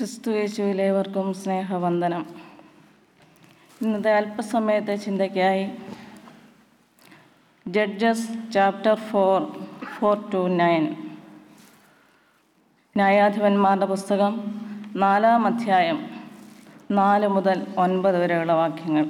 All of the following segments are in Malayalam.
ക്രിസ്തു യേശുവിലേവർക്കും സ്നേഹവന്ദനം ഇന്നത്തെ അല്പസമയത്തെ ചിന്തയ്ക്കായി judges chapter four four to nine ന്യായാധിപന്മാരുടെ പുസ്തകം നാലാം അധ്യായം നാല് മുതൽ ഒൻപത് വരെയുള്ള വാക്യങ്ങൾ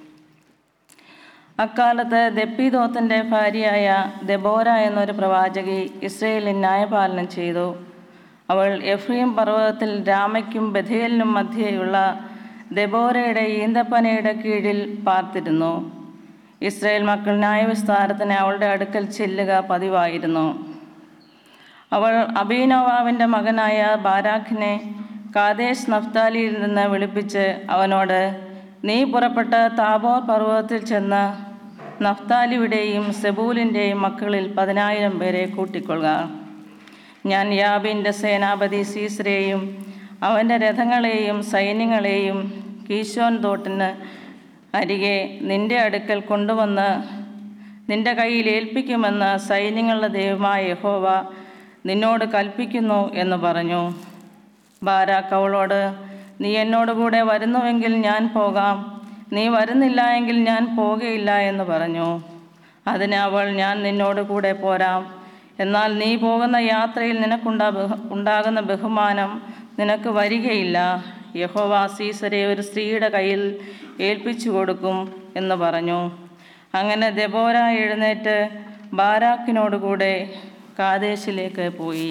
അക്കാലത്ത് ദെപ്പീദോത്തിൻ്റെ ഭാര്യയായ ദെബോര എന്നൊരു പ്രവാചകി ഇസ്രയേലിൽ ന്യായപാലനം ചെയ്തു അവൾ എഫ്രീം പർവ്വതത്തിൽ രാമയ്ക്കും ബഥേലിനും മധ്യേയുള്ള ദെബോരയുടെ ഈന്തപ്പനയുടെ കീഴിൽ പാർത്തിരുന്നു ഇസ്രയേൽ മക്കൾ ന്യായവിസ്താരത്തിന് അവളുടെ അടുക്കൽ ചെല്ലുക പതിവായിരുന്നു അവൾ അബീനോവാവിൻ്റെ മകനായ ബാരാഖിനെ കാദേശ് നഫ്താലിയിൽ നിന്ന് വിളിപ്പിച്ച് അവനോട് നീ പുറപ്പെട്ട് താബോർ പർവ്വതത്തിൽ ചെന്ന് നഫ്താലിയുടെയും സെബൂലിൻ്റെയും മക്കളിൽ പതിനായിരം പേരെ കൂട്ടിക്കൊള്ളുക ഞാൻ യാബിൻ്റെ സേനാപതി സീസരെയും അവൻ്റെ രഥങ്ങളെയും സൈന്യങ്ങളെയും കീശോൻ തോട്ടിന് അരികെ നിന്റെ അടുക്കൽ കൊണ്ടുവന്ന് നിന്റെ കയ്യിൽ ഏൽപ്പിക്കുമെന്ന് സൈന്യങ്ങളുടെ ദൈവമായ യഹോവ നിന്നോട് കൽപ്പിക്കുന്നു എന്ന് പറഞ്ഞു ബാരാക്ക് അവളോട് നീ എന്നോട് കൂടെ വരുന്നുവെങ്കിൽ ഞാൻ പോകാം നീ വരുന്നില്ല എങ്കിൽ ഞാൻ പോകുകയില്ല എന്ന് പറഞ്ഞു അതിന് അവൾ ഞാൻ നിന്നോട് കൂടെ പോരാം എന്നാൽ നീ പോകുന്ന യാത്രയിൽ നിനക്കുണ്ടാ ബഹു- ഉണ്ടാകുന്ന ബഹുമാനം നിനക്ക് വരികയില്ല യഹോവ സീസരെ ഒരു സ്ത്രീയുടെ കയ്യിൽ ഏൽപ്പിച്ചു കൊടുക്കും എന്ന് പറഞ്ഞു അങ്ങനെ ദെബോര എഴുന്നേറ്റ് ബാരാക്കിനോടുകൂടെ കാദേശിലേക്ക് പോയി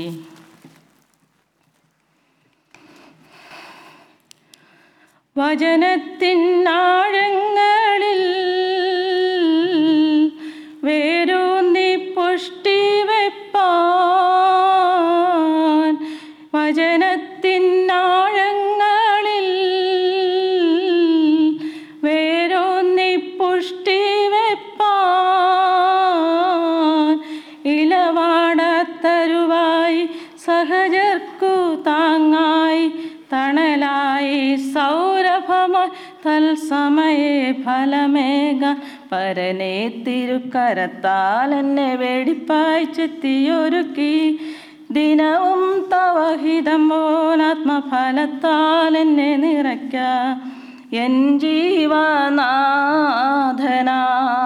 വചനത്തിനാഴങ്ങളിൽ വേരൂന്നി പുഷ്ടി വെപ്പാൻ വചനത്തിനാഴങ്ങളിൽ വേരൂന്നി പുഷ്ടി വെപ്പാൻ ഇലവാടത്തരുവായി സഹജർക്കു താങ്ങായി തണലായി സൗരഭമായി തൽസമയെ ഫലമേക പരനെ തിരുക്കരത്താൽ എന്നെ വേടിപ്പായി ചെത്തിയൊരുക്കി ദിനവും തവഹിതം പോലാത്മഫലത്താൽ എന്നെ നിറയ്ക്ക എൻ ജീവനാഥനാ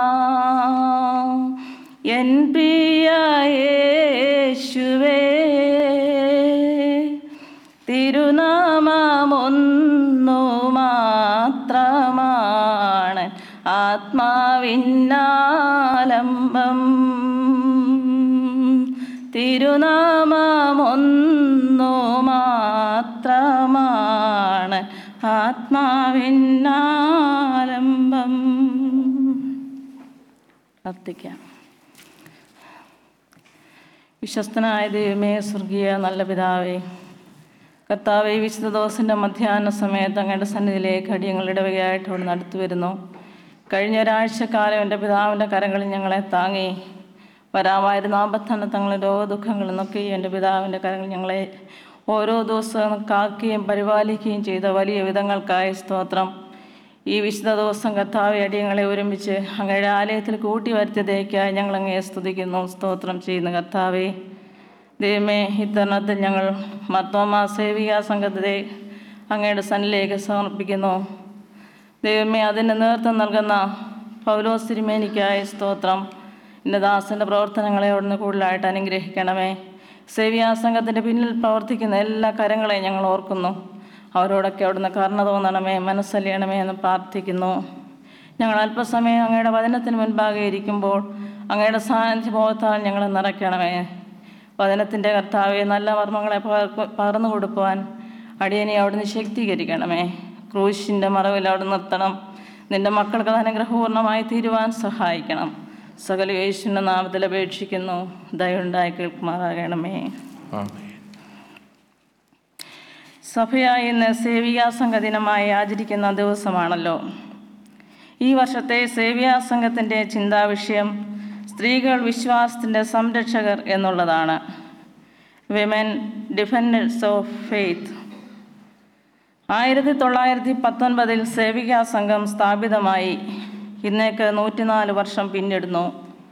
എൻ പ്രിയ യേശുവേ തിരുനാമമൊന്നു മാത്രമാണ് ആത്മാവിന്നാലംബം തിരുനാമമൊന്നു മാത്രമാണ് ആത്മാവിന്നാലംബം പ്രാർത്ഥിക്കാം വിശ്വസ്തനായ ദൈവമേ സ്വർഗീയ നല്ല പിതാവേ കർത്താവെ വിശുദ്ധ ദോസിൻ്റെ മധ്യാഹ്ന സമയത്ത് അങ്ങയുടെ സന്നിധിയിലേക്ക് അടിയങ്ങളുടെ ഇടവകയായിട്ട് അവിടെ നടത്തി വരുന്നു കഴിഞ്ഞ ഒരാഴ്ചക്കാലം എൻ്റെ പിതാവിൻ്റെ കരങ്ങളിൽ ഞങ്ങളെ താങ്ങി വരാമായിരുന്ന ആപത്തനത്തങ്ങളും രോഗദുഃഖങ്ങളിൽ നിന്നൊക്കെ എൻ്റെ പിതാവിൻ്റെ കരങ്ങളിൽ ഞങ്ങളെ ഓരോ ദിവസവും കാക്കുകയും പരിപാലിക്കുകയും ചെയ്ത വലിയ വിധങ്ങൾക്കായി സ്തോത്രം ഈ വിശുദ്ധ ദിവസം കർത്താവെ അടിയങ്ങളെ ഒരുമിച്ച് അങ്ങയുടെ ആലയത്തിൽ കൂട്ടി വരുത്തിയതേക്കായി ഞങ്ങൾ അങ്ങയെ സ്തുതിക്കുന്നു സ്തോത്രം ചെയ്യുന്ന കർത്താവെ ദൈവമേ ഇത്തരണത്തിൽ ഞങ്ങൾ മർത്തോമ സേവിക സംഘത്തെ അങ്ങയുടെ സന്നിലേക്ക് സമർപ്പിക്കുന്നു ദൈവമേ അതിന് നേതൃത്വം നൽകുന്ന പൗലോസ് തിരുമേനിക്കായ സ്തോത്രം എൻ്റെ ദാസൻ്റെ പ്രവർത്തനങ്ങളെ അവിടുന്ന് കൂടുതലായിട്ട് അനുഗ്രഹിക്കണമേ സേവിയാ സംഘത്തിൻ്റെ പിന്നിൽ പ്രവർത്തിക്കുന്ന എല്ലാ കരങ്ങളെയും ഞങ്ങൾ ഓർക്കുന്നു അവരോടൊക്കെ അവിടുന്ന് കരുണ തോന്നണമേ മനസ്സലിയണമേ എന്ന് പ്രാർത്ഥിക്കുന്നു ഞങ്ങൾ അല്പസമയം അങ്ങയുടെ വചനത്തിന് മുൻപാകെ ഇരിക്കുമ്പോൾ അങ്ങയുടെ സാന്നിധ്യബോധത്താൽ ഞങ്ങളെ നിറയ്ക്കണമേ വചനത്തിൻ്റെ കർത്താവെ നല്ല മർമ്മങ്ങളെ പകർക്കു- പകർന്നു കൊടുക്കുവാൻ അടിയനെ അവിടുന്ന് ശക്തീകരിക്കണമേ ക്രൂശിൻ്റെ മറവിൽ അവിടെ നിർത്തണം നിന്റെ മക്കൾക്ക് അത് അനുഗ്രഹപൂർണ്ണമായി തീരുവാൻ സഹായിക്കണം സകല യേശുവിൻ്റെ നാമത്തിൽ അപേക്ഷിക്കുന്നു ദയുണ്ടായി കേൾക്കുമാറാകണമേ ആമേൻ സഭയായി ഇന്ന് സേവികാസംഘ ദിനമായി ആചരിക്കുന്ന ദിവസമാണല്ലോ ഈ വർഷത്തെ സേവിയാസംഘത്തിൻ്റെ ചിന്താവിഷയം സ്ത്രീകൾ വിശ്വാസത്തിൻ്റെ സംരക്ഷകർ എന്നുള്ളതാണ് വിമൻ ഡിഫൻഡേഴ്സ് ഓഫ് ഫെയ്ത്ത് ആയിരത്തി തൊള്ളായിരത്തി പത്തൊൻപതിൽ സേവികാ സംഘം സ്ഥാപിതമായി ഇന്നേക്ക് നൂറ്റിനാല് വർഷം പിന്നിടുന്നു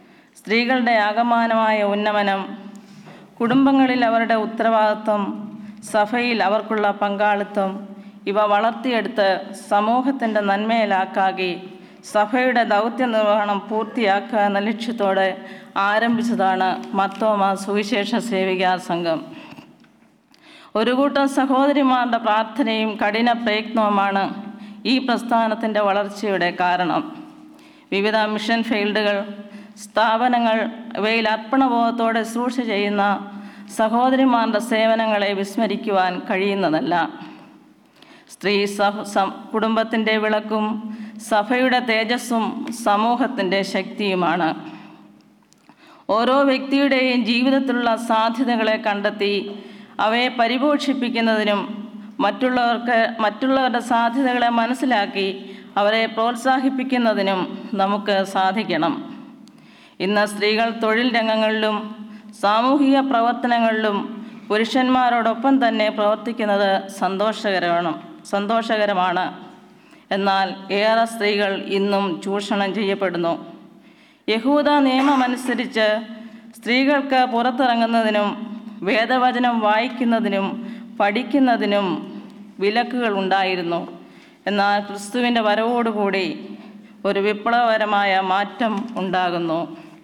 സ്ത്രീകളുടെ ആകമാനമായ ഉന്നമനം കുടുംബങ്ങളിൽ അവരുടെ ഉത്തരവാദിത്വം സഭയിൽ അവർക്കുള്ള പങ്കാളിത്തം ഇവ വളർത്തിയെടുത്ത് സമൂഹത്തിൻ്റെ നന്മയിലാക്കാകെ സഭയുടെ ദൗത്യ നിർവഹണം പൂർത്തിയാക്കുക എന്ന ലക്ഷ്യത്തോടെ ആരംഭിച്ചതാണ് മത്തോമ സുവിശേഷ സേവികാ സംഘം ഒരു കൂട്ടം സഹോദരിമാരുടെ പ്രാർത്ഥനയും കഠിന പ്രയത്നവുമാണ് ഈ പ്രസ്ഥാനത്തിൻ്റെ വളർച്ചയുടെ കാരണം വിവിധ മിഷൻ ഫീൽഡുകൾ സ്ഥാപനങ്ങൾ ഇവയിൽ അർപ്പണബോധത്തോടെ ശുശ്രൂഷ ചെയ്യുന്ന സഹോദരിമാരുടെ സേവനങ്ങളെ വിസ്മരിക്കുവാൻ കഴിയുന്നതല്ല സ്ത്രീ സഹ സം- കുടുംബത്തിൻ്റെ വിളക്കും സഭയുടെ തേജസ്സും സമൂഹത്തിൻ്റെ ശക്തിയുമാണ് ഓരോ വ്യക്തിയുടെയും ജീവിതത്തിലുള്ള സാധ്യതകളെ കണ്ടെത്തി അവയെ പരിപോഷിപ്പിക്കുന്നതിനും മറ്റുള്ളവർക്ക് മറ്റുള്ളവരുടെ സാധ്യതകളെ മനസ്സിലാക്കി അവരെ പ്രോത്സാഹിപ്പിക്കുന്നതിനും നമുക്ക് സാധിക്കണം ഇന്ന് സ്ത്രീകൾ തൊഴിൽ രംഗങ്ങളിലും സാമൂഹിക പ്രവർത്തനങ്ങളിലും പുരുഷന്മാരോടൊപ്പം തന്നെ പ്രവർത്തിക്കുന്നത് സന്തോഷകരമാണ് സന്തോഷകരമാണ് എന്നാൽ ഏറെ സ്ത്രീകൾ ഇന്നും ചൂഷണം ചെയ്യപ്പെടുന്നു യഹൂദ നിയമമനുസരിച്ച് സ്ത്രീകൾക്ക് പുറത്തിറങ്ങുന്നതിനും വേദവചനം വായിക്കുന്നതിനും പഠിക്കുന്നതിനും വിലക്കുകൾ ഉണ്ടായിരുന്നു എന്നാൽ ക്രിസ്തുവിൻ്റെ വരവോടുകൂടി ഒരു വിപ്ലവകരമായ മാറ്റം ഉണ്ടാകുന്നു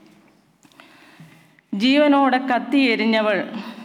ജീവനോടെ കത്തിയെരിഞ്ഞവൾ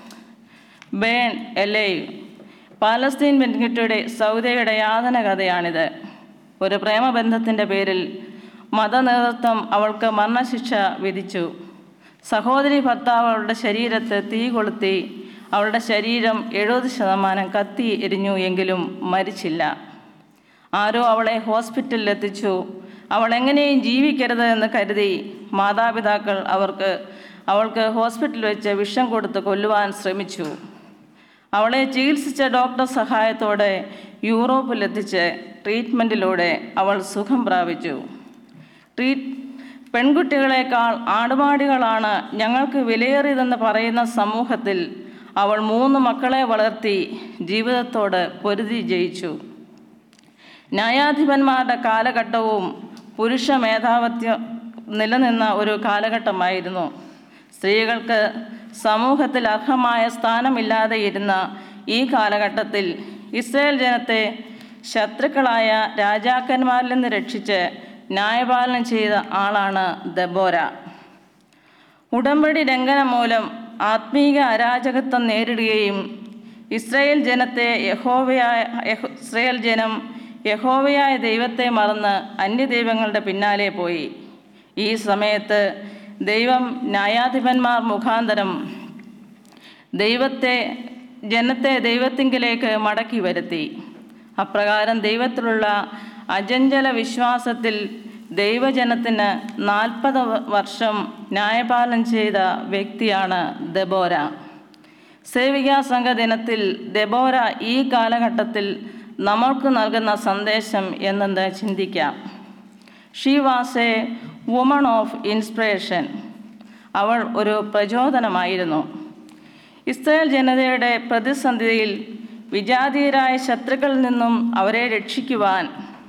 ബേൺ എലൈവ് പാലസ്തീൻ പെൺകുട്ടിയുടെ സൗദയുടെ യാതന കഥയാണിത് ഒരു പ്രേമബന്ധത്തിൻ്റെ പേരിൽ മതനേതൃത്വം അവൾക്ക് മരണശിക്ഷ വിധിച്ചു സഹോദരി ഭർത്താവ് അവളുടെ ശരീരത്തെ തീ കൊളുത്തി അവളുടെ ശരീരം എഴുപത് ശതമാനം കത്തി എരിഞ്ഞു എങ്കിലും മരിച്ചില്ല ആരോ അവളെ ഹോസ്പിറ്റലിൽ എത്തിച്ചു അവൾ എങ്ങനെയും ജീവിക്കരുത് എന്ന് കരുതി മാതാപിതാക്കൾ അവർക്ക് അവൾക്ക് ഹോസ്പിറ്റലിൽ വെച്ച് വിഷം കൊടുത്ത് കൊല്ലുവാൻ ശ്രമിച്ചു അവളെ ചികിത്സിച്ച ഡോക്ടർ സഹായത്തോടെ യൂറോപ്പിലെത്തിച്ച് ട്രീറ്റ്മെൻറ്റിലൂടെ അവൾ സുഖം പ്രാപിച്ചു ട്രീറ്റ് പെൺകുട്ടികളെക്കാൾ ആടുമാടികളാണ് ഞങ്ങൾക്ക് വിലയേറിയതെന്ന് പറയുന്ന സമൂഹത്തിൽ അവൾ മൂന്ന് മക്കളെ വളർത്തി ജീവിതത്തോട് പൊരുതി ജയിച്ചു ന്യായാധിപന്മാരുടെ കാലഘട്ടവും പുരുഷ മേധാവിത്യം നിലനിന്ന ഒരു കാലഘട്ടമായിരുന്നു സ്ത്രീകൾക്ക് സമൂഹത്തിൽ അർഹമായ സ്ഥാനമില്ലാതെ ഇരുന്ന ഈ കാലഘട്ടത്തിൽ ഇസ്രയേൽ ജനത്തെ ശത്രുക്കളായ രാജാക്കന്മാരിൽ നിന്ന് രക്ഷിച്ച് ന്യായപാലനം ചെയ്ത ആളാണ് ദബോര ഉടമ്പടി ലംഘനം മൂലം ആത്മീക അരാജകത്വം നേരിടുകയും ഇസ്രായേൽ ജനത്തെ യഹോവയായ യഹോ- ഇസ്രായേൽ ജനം യഹോവയായ ദൈവത്തെ മറന്ന് അന്യദൈവങ്ങളുടെ പിന്നാലെ പോയി ഈ സമയത്ത് ദൈവം ന്യായാധിപന്മാർ മുഖാന്തരം ദൈവത്തെ ജനത്തെ ദൈവത്തിങ്കിലേക്ക് മടക്കി വരുത്തി അപ്രകാരം ദൈവത്തിലുള്ള അജഞ്ചല വിശ്വാസത്തിൽ ദൈവജനത്തിന് നാൽപ്പത് വർഷം ന്യായപാലനം ചെയ്ത വ്യക്തിയാണ് ദബോര സേവികാ സംഘ ദിനത്തിൽ ദബോര ഈ കാലഘട്ടത്തിൽ നമ്മൾക്ക് നൽകുന്ന സന്ദേശം എന്നത് ചിന്തിക്കാം she was a woman of inspiration അവൾ ഒരു പ്രചോദനമായിരുന്നു ഇസ്രായേൽ ജനതയുടെ പ്രതിസന്ധിയിൽ വിജാതീയരായ ശത്രുക്കളിൽ നിന്നും അവരെ രക്ഷിക്കുവാൻ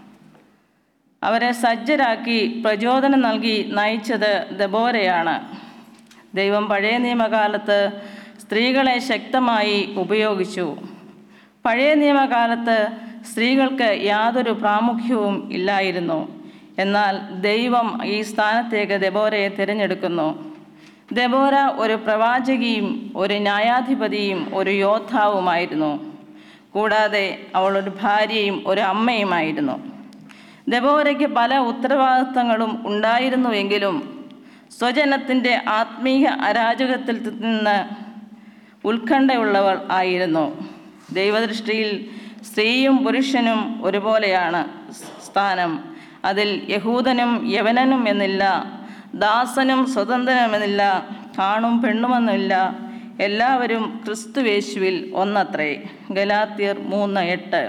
അവരെ സജ്ജരാക്കി പ്രചോദനം നൽകി നയിച്ചത് ദബോരയാണ് ദൈവം പഴയ നിയമകാലത്ത് സ്ത്രീകളെ ശക്തമായി ഉപയോഗിച്ചു പഴയ നിയമകാലത്ത് സ്ത്രീകൾക്ക് യാതൊരു പ്രാമുഖ്യവും ഇല്ലായിരുന്നു എന്നാൽ ദൈവം ഈ സ്ഥാനത്തേക്ക് ദബോരയെ തിരഞ്ഞെടുക്കുന്നു ദബോര ഒരു പ്രവാചകിയും ഒരു ന്യായാധിപതിയും ഒരു യോദ്ധാവുമായിരുന്നു കൂടാതെ അവൾ ഒരു ഭാര്യയും ഒരു അമ്മയുമായിരുന്നു ദബോരയ്ക്ക് പല ഉത്തരവാദിത്തങ്ങളും ഉണ്ടായിരുന്നുവെങ്കിലും സ്വജനത്തിൻ്റെ ആത്മീയ അരാജകത്തിൽ നിന്ന് ഉത്കണ്ഠയുള്ളവൾ ആയിരുന്നു ദൈവദൃഷ്ടിയിൽ സ്ത്രീയും പുരുഷനും ഒരുപോലെയാണ് സ്ഥാനം അതിൽ യഹൂദനും യവനനും എന്നില്ല ദാസനും സ്വതന്ത്രനുമെന്നില്ല ആണും പെണ്ണുമെന്നില്ല എല്ലാവരും ക്രിസ്തുവേശുവിൽ ഒന്നത്രേ ഗലാത്യർ മൂന്ന് എട്ട്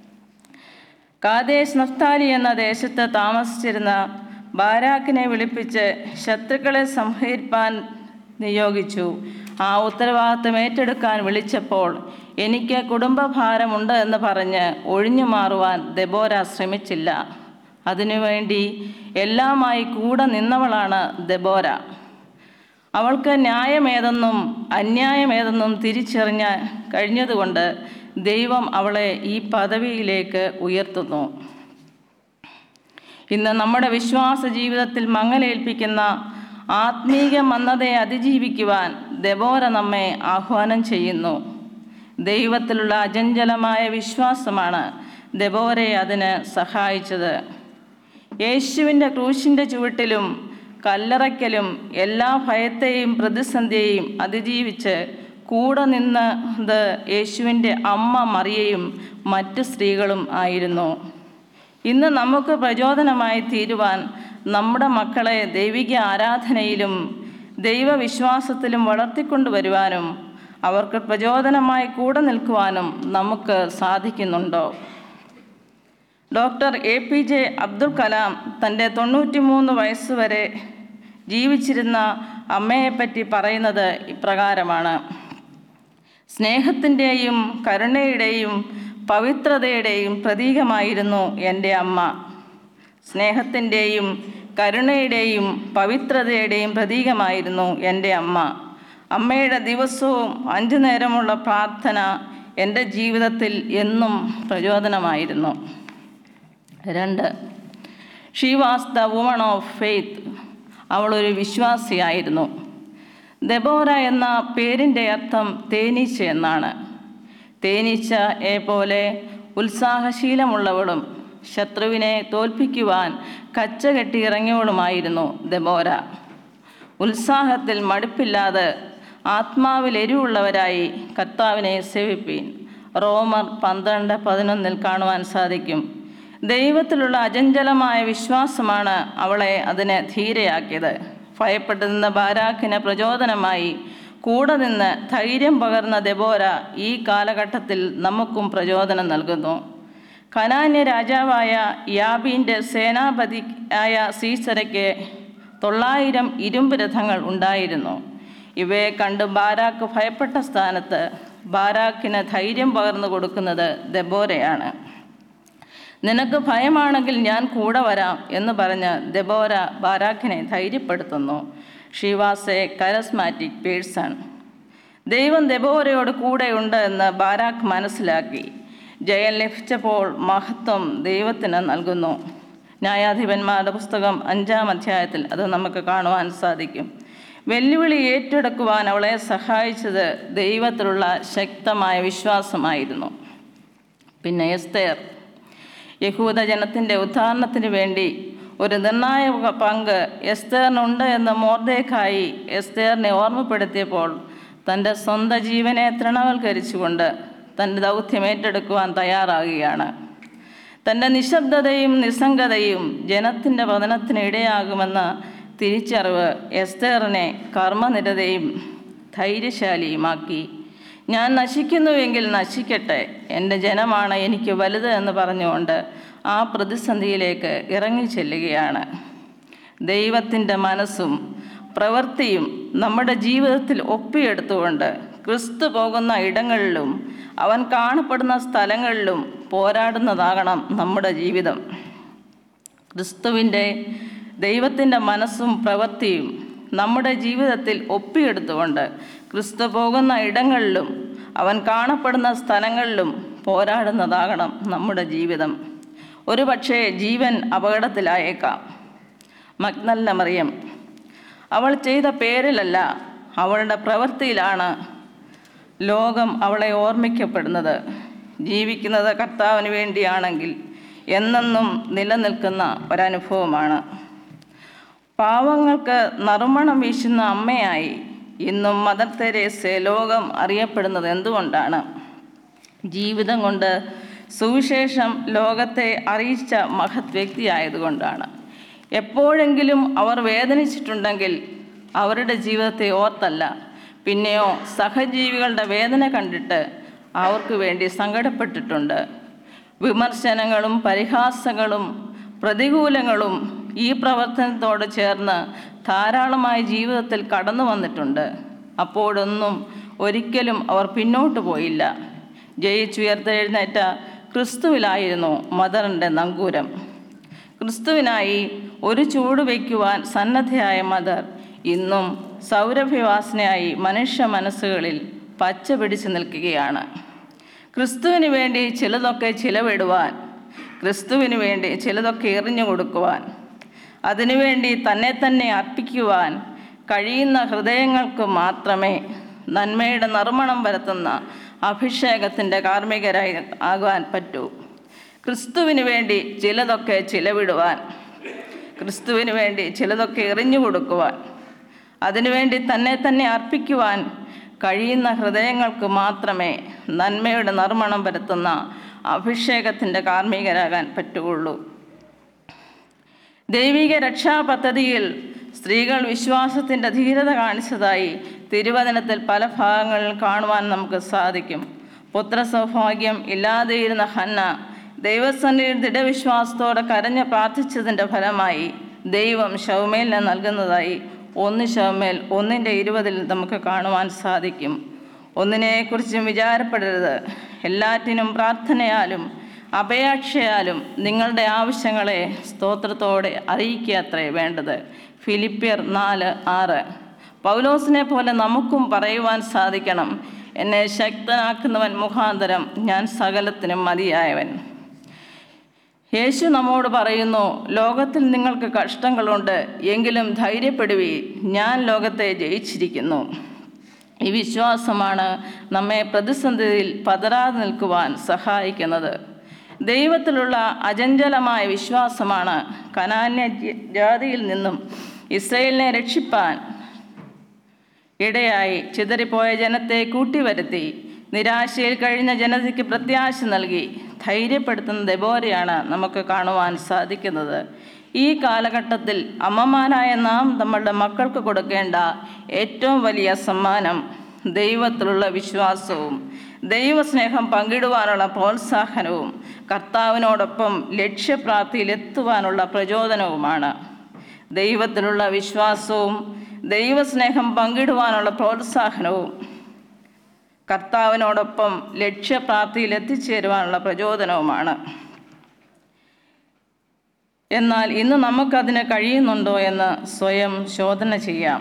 കാദേശ് നഫ്താലി എന്ന ദേശത്ത് താമസിച്ചിരുന്ന ബാരാക്കിനെ വിളിപ്പിച്ച് ശത്രുക്കളെ സംഹരിപ്പാൻ നിയോഗിച്ചു ആ ഉത്തരവാദിത്തം ഏറ്റെടുക്കാൻ വിളിച്ചപ്പോൾ എനിക്ക് കുടുംബഭാരമുണ്ട് എന്ന് പറഞ്ഞ് ഒഴിഞ്ഞു മാറുവാൻ ദബോര ശ്രമിച്ചില്ല അതിനുവേണ്ടി എല്ലാമായി കൂടെ നിന്നവളാണ് ദബോര അവൾക്ക് ന്യായമേതെന്നും അന്യായമേതെന്നും തിരിച്ചറിഞ്ഞ കഴിഞ്ഞതുകൊണ്ട് ദൈവം അവളെ ഈ പദവിയിലേക്ക് ഉയർത്തുന്നു ഇന്ന് നമ്മുടെ വിശ്വാസ ജീവിതത്തിൽ മങ്ങലേൽപ്പിക്കുന്ന ആത്മീക മന്ദതയെ അതിജീവിക്കുവാൻ ദബോര നമ്മെ ആഹ്വാനം ചെയ്യുന്നു ദൈവത്തിലുള്ള അചഞ്ചലമായ വിശ്വാസമാണ് ദബോരയെ അതിന് സഹായിച്ചത് യേശുവിൻ്റെ ക്രൂശിൻ്റെ ചുവട്ടിലും കല്ലറയ്ക്കലും എല്ലാ ഭയത്തെയും പ്രതിസന്ധിയെയും അതിജീവിച്ച് കൂടെ നിന്നത് യേശുവിൻ്റെ അമ്മ മറിയയും മറ്റ് സ്ത്രീകളും ആയിരുന്നു ഇന്ന് നമുക്ക് പ്രചോദനമായി തീരുവാൻ നമ്മുടെ മക്കളെ ദൈവിക ആരാധനയിലും ദൈവവിശ്വാസത്തിലും വളർത്തിക്കൊണ്ടുവരുവാനും അവർക്ക് പ്രചോദനമായി കൂടെ നിൽക്കുവാനും നമുക്ക് സാധിക്കുന്നുണ്ടോ doctor A P J Abdul Kalam തൻ്റെ തൊണ്ണൂറ്റിമൂന്ന് വയസ്സ് വരെ ജീവിച്ചിരുന്ന അമ്മയെപ്പറ്റി പറയുന്നത് ഇപ്രകാരമാണ് സ്നേഹത്തിൻ്റെയും കരുണയുടെയും പവിത്രതയുടെയും പ്രതീകമായിരുന്നു എൻ്റെ അമ്മ സ്നേഹത്തിൻ്റെയും കരുണയുടെയും പവിത്രതയുടെയും പ്രതീകമായിരുന്നു എൻ്റെ അമ്മ അമ്മയുടെ ദിവസവും അഞ്ചു നേരമുള്ള പ്രാർത്ഥന എൻ്റെ ജീവിതത്തിൽ എന്നും പ്രചോദനമായിരുന്നു രണ്ട് she was the woman of faith അവളൊരു വിശ്വാസിയായിരുന്നു ദബോര എന്ന പേരിൻ്റെ അർത്ഥം തേനീച്ച എന്നാണ് തേനീച്ചയെ പോലെ ഉത്സാഹശീലമുള്ളവളും ശത്രുവിനെ തോൽപ്പിക്കുവാൻ കച്ച കെട്ടി ഇറങ്ങിയവളുമായിരുന്നു ദബോര ഉത്സാഹത്തിൽ മടുപ്പില്ലാതെ ആത്മാവിൽ എരിവുള്ളവരായി കർത്താവിനെ സേവിപ്പീൻ റോമർ പന്ത്രണ്ട് പതിനൊന്നിൽ കാണുവാൻ സാധിക്കും ദൈവത്തിലുള്ള അചഞ്ചലമായ വിശ്വാസമാണ് അവളെ അതിന് ധീരയാക്കിയത് ഭയപ്പെട്ടു നിന്ന ബാരാക്കിന് പ്രചോദനമായി കൂടെ നിന്ന് ധൈര്യം പകർന്ന ദെബോര ഈ കാലഘട്ടത്തിൽ നമുക്കും പ്രചോദനം നൽകുന്നു കനാന്യ രാജാവായ യാബീൻ്റെ സേനാപതി ആയ സീസരയ്ക്ക് തൊള്ളായിരം ഇരുമ്പ് രഥങ്ങൾ ഉണ്ടായിരുന്നു ഇവയെ കണ്ട് ബാരാക്ക് ഭയപ്പെട്ട സ്ഥാനത്ത് ബാരാക്കിന് ധൈര്യം പകർന്നു കൊടുക്കുന്നത് ദബോരയാണ് നിനക്ക് ഭയമാണെങ്കിൽ ഞാൻ കൂടെ വരാം എന്ന് പറഞ്ഞ് ദബോര ബാരാക്കിനെ ധൈര്യപ്പെടുത്തുന്നു she was a charismatic person ദൈവം ദബോരയോട് കൂടെയുണ്ട് എന്ന് ബാരാക്ക് മനസ്സിലാക്കി ജയം ലഭിച്ചപ്പോൾ മഹത്വം ദൈവത്തിന് നൽകുന്നു ന്യായാധിപന്മാരുടെ പുസ്തകം അഞ്ചാം അധ്യായത്തിൽ അത് നമുക്ക് കാണുവാൻ സാധിക്കും വെല്ലുവിളി ഏറ്റെടുക്കുവാൻ അവളെ സഹായിച്ചത് ദൈവത്തിലുള്ള ശക്തമായ വിശ്വാസമായിരുന്നു പിന്നെ എസ്തേർ യഹൂദ ജനത്തിൻ്റെ ഉദ്ധാരണത്തിന് വേണ്ടി ഒരു നിർണായക പങ്ക് എസ്തേറിനുണ്ട് എന്ന് മോർദേക്കായി എസ്തേറിനെ ഓർമ്മപ്പെടുത്തിയപ്പോൾ തൻ്റെ സ്വന്തം ജീവനെ തൃണവൽക്കരിച്ചുകൊണ്ട് തൻ്റെ ദൗത്യം ഏറ്റെടുക്കുവാൻ തയ്യാറാകുകയാണ് തൻ്റെ നിശബ്ദതയും നിസ്സംഗതയും ജനത്തിൻ്റെ പതനത്തിന് ഇടയാകുമെന്ന തിരിച്ചറിവ് എസ്തേറിനെ കർമ്മനിരതയും ധൈര്യശാലിയുമാക്കി ഞാൻ നശിക്കുന്നുവെങ്കിൽ നശിക്കട്ടെ എൻ്റെ ജനമാണ് എനിക്ക് വലുത് എന്ന് പറഞ്ഞുകൊണ്ട് ആ പ്രതിസന്ധിയിലേക്ക് ഇറങ്ങി ചെല്ലുകയാണ് ദൈവത്തിൻ്റെ മനസ്സും പ്രവൃത്തിയും നമ്മുടെ ജീവിതത്തിൽ ഒപ്പിയെടുത്തുകൊണ്ട് ക്രിസ്തു പോകുന്ന ഇടങ്ങളിലും അവൻ കാണപ്പെടുന്ന സ്ഥലങ്ങളിലും പോരാടുന്നതാകണം നമ്മുടെ ജീവിതം ക്രിസ്തുവിൻ്റെ ദൈവത്തിൻ്റെ മനസ്സും പ്രവൃത്തിയും നമ്മുടെ ജീവിതത്തിൽ ഒപ്പിയെടുത്തുകൊണ്ട് ക്രിസ്തു പോകുന്ന ഇടങ്ങളിലും അവൻ കാണപ്പെടുന്ന സ്ഥലങ്ങളിലും പോരാടുന്നതാകണം നമ്മുടെ ജീവിതം ഒരു പക്ഷേ ജീവൻ അപകടത്തിലായേക്കാം മഗ്നല്ല മറിയം അവൾ ചെയ്ത പേരിലല്ല അവളുടെ പ്രവൃത്തിയിലാണ് ലോകം അവളെ ഓർമ്മിക്കപ്പെടുന്നത് ജീവിക്കുന്നത് കർത്താവിന് വേണ്ടിയാണെങ്കിൽ എന്നെന്നും നിലനിൽക്കുന്ന ഒരനുഭവമാണ് പാവങ്ങൾക്ക് നറുമണം വീശുന്ന അമ്മയായി ഇന്നും മദർ തെരേസെ ലോകം അറിയപ്പെടുന്നത് എന്തുകൊണ്ടാണ് ജീവിതം കൊണ്ട് സുവിശേഷം ലോകത്തെ അറിയിച്ച മഹത് വ്യക്തിയായതുകൊണ്ടാണ് എപ്പോഴെങ്കിലും അവർ വേദനിച്ചിട്ടുണ്ടെങ്കിൽ അവരുടെ ജീവിതത്തെ ഓർത്തല്ല പിന്നെയോ സഹജീവികളുടെ വേദന കണ്ടിട്ട് അവർക്ക് വേണ്ടി സങ്കടപ്പെട്ടിട്ടുണ്ട് വിമർശനങ്ങളും പരിഹാസങ്ങളും പ്രതികൂലങ്ങളും ഈ പ്രവർത്തനത്തോട് ചേർന്ന് ധാരാളമായി ജീവിതത്തിൽ കടന്നു വന്നിട്ടുണ്ട് അപ്പോഴൊന്നും ഒരിക്കലും അവർ പിന്നോട്ട് പോയില്ല ജയിച്ചുയർത്തെഴുന്നേറ്റ ക്രിസ്തുവിലായിരുന്നു മദറിൻ്റെ നങ്കൂരം ക്രിസ്തുവിനായി ഒരു ചൂട് വയ്ക്കുവാൻ സന്നദ്ധയായ മദർ ഇന്നും സൗരഭ്യവാസനയായി മനുഷ്യ മനസ്സുകളിൽ പച്ച പിടിച്ചു നിൽക്കുകയാണ് ക്രിസ്തുവിന് വേണ്ടി ചിലതൊക്കെ ചിലവിടുവാൻ ക്രിസ്തുവിന് വേണ്ടി ചിലതൊക്കെ എറിഞ്ഞു കൊടുക്കുവാൻ അതിനുവേണ്ടി തന്നെ തന്നെ അർപ്പിക്കുവാൻ കഴിയുന്ന ഹൃദയങ്ങൾക്ക് മാത്രമേ നന്മയുടെ നർമ്മണം വരുത്തുന്ന അഭിഷേകത്തിൻ്റെ കാർമ്മികരായി ആകാൻ പറ്റൂ ക്രിസ്തുവിന് വേണ്ടി ചിലതൊക്കെ ചിലവിടുവാൻ ക്രിസ്തുവിന് വേണ്ടി ചിലതൊക്കെ എറിഞ്ഞു കൊടുക്കുവാൻ അതിനുവേണ്ടി തന്നെ തന്നെ അർപ്പിക്കുവാൻ കഴിയുന്ന ഹൃദയങ്ങൾക്ക് മാത്രമേ നന്മയുടെ നർമ്മണം വരുത്തുന്ന അഭിഷേകത്തിൻ്റെ കാർമ്മികരാകാൻ പറ്റുകയുള്ളൂ ദൈവിക രക്ഷാപദ്ധതിയിൽ സ്ത്രീകൾ വിശ്വാസത്തിൻ്റെ ധീരത കാണിച്ചതായി തിരുവചനത്തിൽ പല ഭാഗങ്ങളിൽ കാണുവാൻ നമുക്ക് സാധിക്കും പുത്രസൗഭാഗ്യം ഇല്ലാതെയിരുന്ന ഹന്ന ദൈവസന്നിധിയിൽ ദൃഢവിശ്വാസത്തോടെ കരഞ്ഞ് പ്രാർത്ഥിച്ചതിൻ്റെ ഫലമായി ദൈവം ശൗമേലിനെ നൽകുന്നതായി ഒന്ന് ശൗമേൽ ഒന്നിൻ്റെ ഇരുപതിൽ നമുക്ക് കാണുവാൻ സാധിക്കും ഒന്നിനെക്കുറിച്ചും വിചാരപ്പെടരുത് എല്ലാറ്റിനും പ്രാർത്ഥനയാലും അപേക്ഷയാലും നിങ്ങളുടെ ആവശ്യങ്ങളെ സ്തോത്രത്തോടെ അറിയിക്കുക അത്രേ വേണ്ടത് ഫിലിപ്പിയർ നാല് ആറ് പൗലോസിനെ പോലെ നമുക്കും പറയുവാൻ സാധിക്കണം എന്നെ ശക്തനാക്കുന്നവൻ മുഖാന്തരം ഞാൻ സകലത്തിനും മതിയായവൻ യേശു നമ്മോട് പറയുന്നു ലോകത്തിൽ നിങ്ങൾക്ക് കഷ്ടങ്ങളുണ്ട് എങ്കിലും ധൈര്യപ്പെടുവി ഞാൻ ലോകത്തെ ജയിച്ചിരിക്കുന്നു ഈ വിശ്വാസമാണ് നമ്മെ പ്രതിസന്ധിയിൽ പതരാതെ നിൽക്കുവാൻ സഹായിക്കുന്നത് ദൈവത്തിലുള്ള അചഞ്ചലമായ വിശ്വാസമാണ് കനാന്യ ജ- ജാതിയിൽ നിന്നും ഇസ്രയേലിനെ രക്ഷിപ്പാൻ ഇടയായി ചിതറിപ്പോയ ജനത്തെ കൂട്ടിവരുത്തി നിരാശയിൽ കഴിഞ്ഞ ജനതയ്ക്ക് പ്രത്യാശ നൽകി ധൈര്യപ്പെടുത്തുന്ന ദെബോരയാണ് നമുക്ക് കാണുവാൻ സാധിക്കുന്നത് ഈ കാലഘട്ടത്തിൽ അമ്മമാരായ നാം നമ്മളുടെ മക്കൾക്ക് കൊടുക്കേണ്ട ഏറ്റവും വലിയ സമ്മാനം ദൈവത്തിലുള്ള വിശ്വാസവും ദൈവസ്നേഹം പങ്കിടുവാനുള്ള പ്രോത്സാഹനവും കർത്താവിനോടൊപ്പം ലക്ഷ്യപ്രാപ്തിയിലെത്തുവാനുള്ള പ്രചോദനവുമാണ് ദൈവത്തിലുള്ള വിശ്വാസവും ദൈവസ്നേഹം പങ്കിടുവാനുള്ള പ്രോത്സാഹനവും കർത്താവിനോടൊപ്പം ലക്ഷ്യപ്രാപ്തിയിൽ എത്തിച്ചേരുവാനുള്ള പ്രചോദനവുമാണ് എന്നാൽ ഇന്ന് നമുക്കതിന് കഴിയുന്നുണ്ടോ എന്ന് സ്വയം ശോധന ചെയ്യാം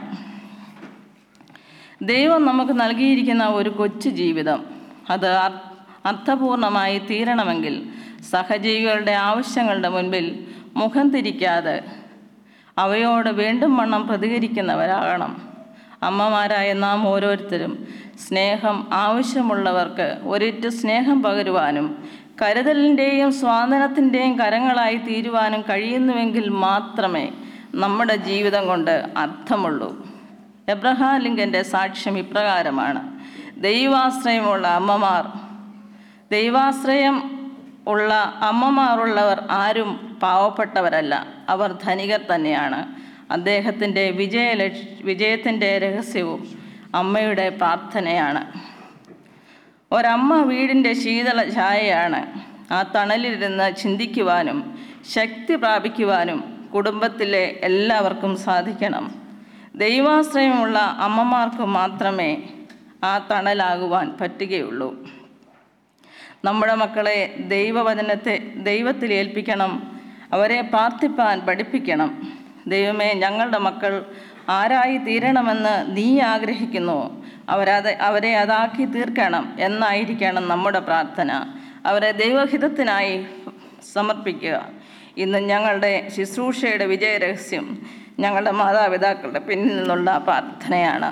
ദൈവം നമുക്ക് നൽകിയിരിക്കുന്ന ഒരു കൊച്ചു ജീവിതം അത് അർ- അർത്ഥപൂർണമായി തീരണമെങ്കിൽ സഹജീവികളുടെ ആവശ്യങ്ങളുടെ മുൻപിൽ മുഖം തിരിക്കാതെ അവയോട് വീണ്ടും വണ്ണം പ്രതികരിക്കുന്നവരാകണം അമ്മമാരായ നാം ഓരോരുത്തരും സ്നേഹം ആവശ്യമുള്ളവർക്ക് ഒരിറ്റു സ്നേഹം പകരുവാനും കരുതലിൻ്റെയും സ്വാതന്ത്ര്യത്തിൻ്റെയും കരങ്ങളായി തീരുവാനും കഴിയുന്നുവെങ്കിൽ മാത്രമേ നമ്മുടെ ജീവിതം കൊണ്ട് അർത്ഥമുള്ളൂ എബ്രഹാം ലിങ്കൻ്റെ സാക്ഷ്യം ഇപ്രകാരമാണ് ദൈവാശ്രയമുള്ള അമ്മമാർ ദൈവാശ്രയം ഉള്ള അമ്മമാരുള്ളവർ ആരും പാവപ്പെട്ടവരല്ല അവർ ധനികർ തന്നെയാണ് അദ്ദേഹത്തിൻ്റെ വിജയ ലക്ഷ വിജയത്തിൻ്റെ രഹസ്യവും അമ്മയുടെ പ്രാർത്ഥനയാണ് ഒരമ്മ വീടിൻ്റെ ശീതള ഛായയാണ് ആ തണലിലിരുന്ന് ചിന്തിക്കുവാനും ശക്തി പ്രാപിക്കുവാനും കുടുംബത്തിലെ എല്ലാവർക്കും സാധിക്കണം ദൈവാശ്രയമുള്ള അമ്മമാർക്ക് മാത്രമേ ആ തണലാകുവാൻ പറ്റുകയുള്ളൂ നമ്മുടെ മക്കളെ ദൈവവചനത്തെ ദൈവത്തിൽ ഏൽപ്പിക്കണം അവരെ പ്രാർത്ഥിപ്പാൻ പഠിപ്പിക്കണം ദൈവമേ ഞങ്ങളുടെ മക്കൾ ആരായി തീരണമെന്ന് നീ ആഗ്രഹിക്കുന്നു അവരത് അവരെ അതാക്കി തീർക്കണം എന്നായിരിക്കണം നമ്മുടെ പ്രാർത്ഥന അവരെ ദൈവഹിതത്തിനായി സമർപ്പിക്കുക ഇന്ന് ഞങ്ങളുടെ ശുശ്രൂഷയുടെ വിജയരഹസ്യം ഞങ്ങളുടെ മാതാപിതാക്കളുടെ പിന്നിൽ നിന്നുള്ള പ്രാർത്ഥനയാണ്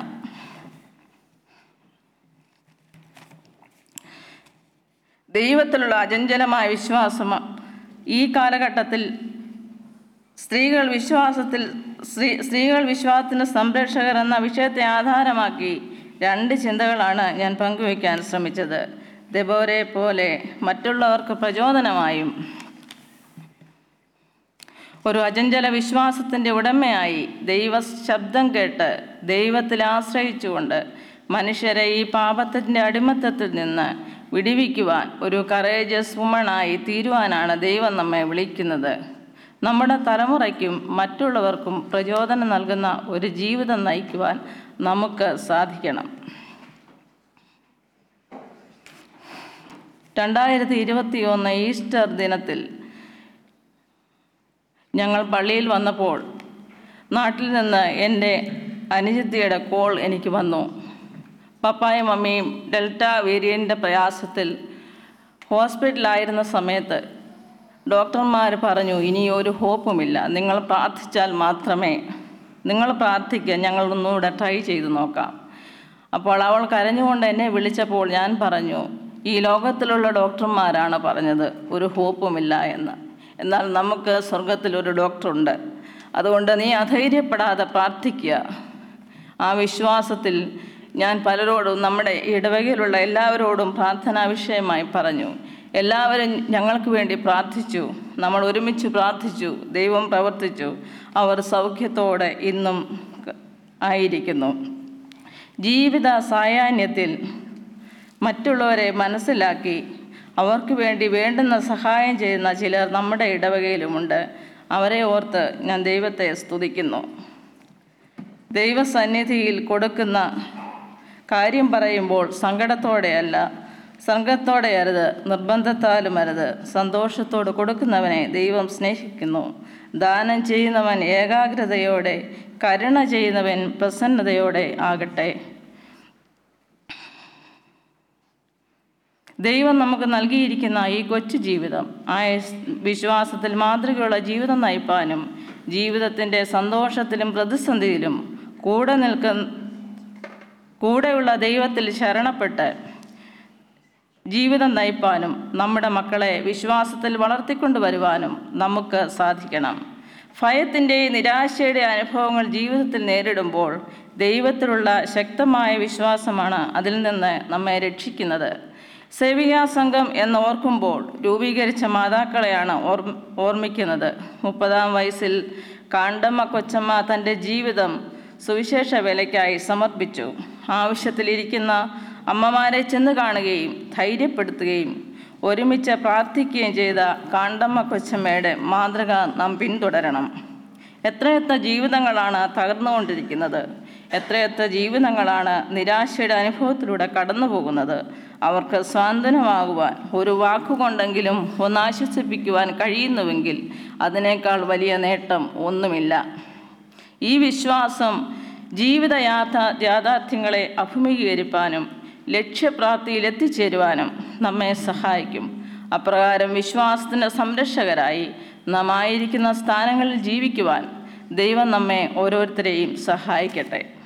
ദൈവത്തിലുള്ള അചഞ്ചലമായ വിശ്വാസം ഈ കാലഘട്ടത്തിൽ സ്ത്രീകൾ വിശ്വാസത്തിൽ സ്ത്രീ സ്ത്രീകൾ വിശ്വാസത്തിന് സംരക്ഷകർ എന്ന വിഷയത്തെ ആധാരമാക്കി രണ്ട് ചിന്തകളാണ് ഞാൻ പങ്കുവയ്ക്കാൻ ശ്രമിച്ചത് ദബോരെ പോലെ മറ്റുള്ളവർക്ക് പ്രചോദനമായും ഒരു അചഞ്ചല വിശ്വാസത്തിൻ്റെ ഉടമയായി ദൈവ ശബ്ദം കേട്ട് ദൈവത്തിൽ ആശ്രയിച്ചുകൊണ്ട് മനുഷ്യരെ ഈ പാപത്തിൻ്റെ അടിമത്തത്തിൽ നിന്ന് വിടിവിക്കുവാൻ ഒരു കറേജസ് വുമണായി തീരുവാനാണ് ദൈവം നമ്മെ വിളിക്കുന്നത് നമ്മുടെ തലമുറയ്ക്കും മറ്റുള്ളവർക്കും പ്രചോദനം നൽകുന്ന ഒരു ജീവിതം നയിക്കുവാൻ നമുക്ക് സാധിക്കണം രണ്ടായിരത്തി ഇരുപത്തി ഒന്ന് ഈസ്റ്റർ ദിനത്തിൽ ഞങ്ങൾ പള്ളിയിൽ വന്നപ്പോൾ നാട്ടിൽ നിന്ന് എൻ്റെ അനുജിത്തിയുടെ കോൾ എനിക്ക് വന്നു പപ്പായും മമ്മിയും ഡെൽറ്റ വേരിയൻ്റെ പ്രയാസത്തിൽ ഹോസ്പിറ്റലായിരുന്ന സമയത്ത് ഡോക്ടർമാർ പറഞ്ഞു ഇനി ഒരു ഹോപ്പുമില്ല നിങ്ങൾ പ്രാർത്ഥിച്ചാൽ മാത്രമേ നിങ്ങൾ പ്രാർത്ഥിക്കുക ഞങ്ങൾ ഒന്നുകൂടെ ട്രൈ ചെയ്ത് നോക്കാം അപ്പോൾ അവൾ കരഞ്ഞുകൊണ്ട് എന്നെ വിളിച്ചപ്പോൾ ഞാൻ പറഞ്ഞു ഈ ലോകത്തിലുള്ള ഡോക്ടർമാരാണ് പറഞ്ഞത് ഒരു ഹോപ്പുമില്ല എന്ന് എന്നാൽ നമുക്ക് സ്വർഗത്തിൽ ഒരു ഡോക്ടറുണ്ട് അതുകൊണ്ട് നീ അധൈര്യപ്പെടാതെ പ്രാർത്ഥിക്കുക ആ വിശ്വാസത്തിൽ ഞാൻ പലരോടും നമ്മുടെ ഇടവകയിലുള്ള എല്ലാവരോടും പ്രാർത്ഥനാ വിഷയമായി പറഞ്ഞു എല്ലാവരും ഞങ്ങൾക്ക് വേണ്ടി പ്രാർത്ഥിച്ചു നമ്മൾ ഒരുമിച്ച് പ്രാർത്ഥിച്ചു ദൈവം പ്രവർത്തിച്ചു അവർ സൗഖ്യത്തോടെ ഇന്നും ആയിരിക്കുന്നു ജീവിത സായാഹ്യത്തിൽ മറ്റുള്ളവരെ മനസ്സിലാക്കി അവർക്ക് വേണ്ടി വേണ്ടുന്ന സഹായം ചെയ്യുന്ന ചിലർ നമ്മുടെ ഇടവകയിലുമുണ്ട് അവരെ ഓർത്ത് ഞാൻ ദൈവത്തെ സ്തുതിക്കുന്നു ദൈവസന്നിധിയിൽ കൊടുക്കുന്ന കാര്യം പറയുമ്പോൾ സങ്കടത്തോടെയല്ല സംഘത്തോടെ അരുത് നിർബന്ധത്താലും അരുത് സന്തോഷത്തോട് കൊടുക്കുന്നവനെ ദൈവം സ്നേഹിക്കുന്നു ദാനം ചെയ്യുന്നവൻ ഏകാഗ്രതയോടെ കരുണ ചെയ്യുന്നവൻ പ്രസന്നതയോടെ ആകട്ടെ ദൈവം നമുക്ക് നൽകിയിരിക്കുന്ന ഈ കൊച്ചു ജീവിതം ആ വിശ്വാസത്തിൽ മാതൃകയുള്ള ജീവിതം നയിപ്പാനും ജീവിതത്തിൻ്റെ സന്തോഷത്തിലും പ്രതിസന്ധിയിലും കൂടെ നിൽക്കുന്ന കൂടെയുള്ള ദൈവത്തിൽ ശരണപ്പെട്ട് ജീവിതം നയിപ്പാനും നമ്മുടെ മക്കളെ വിശ്വാസത്തിൽ വളർത്തിക്കൊണ്ടുവരുവാനും നമുക്ക് സാധിക്കണം ഭയത്തിൻ്റെ നിരാശയുടെ അനുഭവങ്ങൾ ജീവിതത്തിൽ നേരിടുമ്പോൾ ദൈവത്തിലുള്ള ശക്തമായ വിശ്വാസമാണ് അതിൽ നിന്ന് നമ്മെ രക്ഷിക്കുന്നത് സേവികാ സംഘം എന്ന് ഓർക്കുമ്പോൾ രൂപീകരിച്ച മാതാക്കളെയാണ് ഓർ ഓർമ്മിക്കുന്നത് മുപ്പതാം വയസ്സിൽ കാണ്ടമ്മ കൊച്ചമ്മ തൻ്റെ ജീവിതം സുവിശേഷ വേലയ്ക്കായി സമർപ്പിച്ചു ആവശ്യത്തിലിരിക്കുന്ന അമ്മമാരെ ചെന്ന് കാണുകയും ധൈര്യപ്പെടുത്തുകയും ഒരുമിച്ച് പ്രാർത്ഥിക്കുകയും ചെയ്ത കാണ്ടമ്മ കൊച്ചമ്മയുടെ മാതൃക നാം പിന്തുടരണം എത്രയെത്ര ജീവിതങ്ങളാണ് തകർന്നുകൊണ്ടിരിക്കുന്നത് എത്രയെത്ര ജീവിതങ്ങളാണ് നിരാശയുടെ അനുഭവത്തിലൂടെ കടന്നു പോകുന്നത് അവർക്ക് സ്വാതന്ത്ര്യമാകുവാൻ ഒരു വാക്കുകൊണ്ടെങ്കിലും ഒന്ന് ആശ്വസിപ്പിക്കുവാൻ കഴിയുന്നുവെങ്കിൽ അതിനേക്കാൾ വലിയ നേട്ടം ഒന്നുമില്ല ഈ വിശ്വാസം ജീവിത യാഥാ യാഥാർത്ഥ്യങ്ങളെ അഭിമുഖീകരിപ്പാനും ലക്ഷ്യപ്രാപ്തിയിൽ എത്തിച്ചേരുവാനും നമ്മെ സഹായിക്കും അപ്രകാരം വിശ്വാസത്തിൻ്റെ സംരക്ഷകരായി നാം ആയിരിക്കുന്ന സ്ഥാനങ്ങളിൽ ജീവിക്കുവാൻ ദൈവം നമ്മെ ഓരോരുത്തരെയും സഹായിക്കട്ടെ